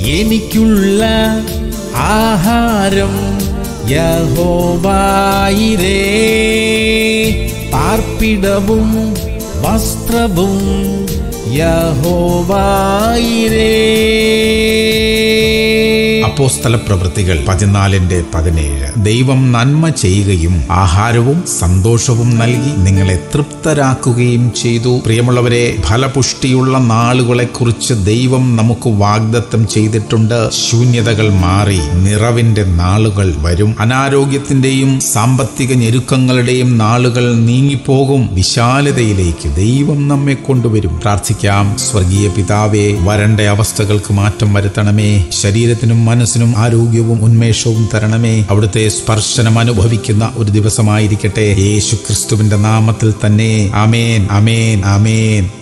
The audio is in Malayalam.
എനിക്കുള്ള ആഹാരം യഹോവായിരേ പാർപ്പിടവും വസ്ത്രവും യഹോവായിരേ അപ്പോസ്തല പ്രവൃത്തികൾ പതിനാലിന്റെ പതിനേഴ് ദൈവം നന്മ ചെയ്യുകയും ആഹാരവും സന്തോഷവും നൽകി നിങ്ങളെ തൃപ്തരാക്കുകയും ചെയ്തു പ്രിയമുള്ളവരെ ഫലപുഷ്ടിയുള്ള നാളുകളെക്കുറിച്ച് ദൈവം നമുക്ക് വാഗ്ദത്തം ചെയ്തിട്ടുണ്ട് ശൂന്യതകൾ മാറി നിറവിന്റെ നാളുകൾ വരും അനാരോഗ്യത്തിന്റെയും സാമ്പത്തിക ഞെരുക്കങ്ങളുടെയും നാളുകൾ നീങ്ങിപ്പോകും വിശാലതയിലേക്ക് ദൈവം നമ്മെ കൊണ്ടുവരും പ്രാർത്ഥിക്കാം സ്വർഗീയ പിതാവേ വരണ്ട അവസ്ഥകൾക്ക് മാറ്റം വരുത്തണമേ ശരീരത്തിനും മനസ്സിനും ആരോഗ്യവും ഉന്മേഷവും തരണമേ അവിടുത്തെ സ്പർശനം അനുഭവിക്കുന്ന ഒരു ദിവസമായിരിക്കട്ടെ യേശു ക്രിസ്തുവിന്റെ നാമത്തിൽ തന്നെ അമേൻ അമേൻ അമേൻ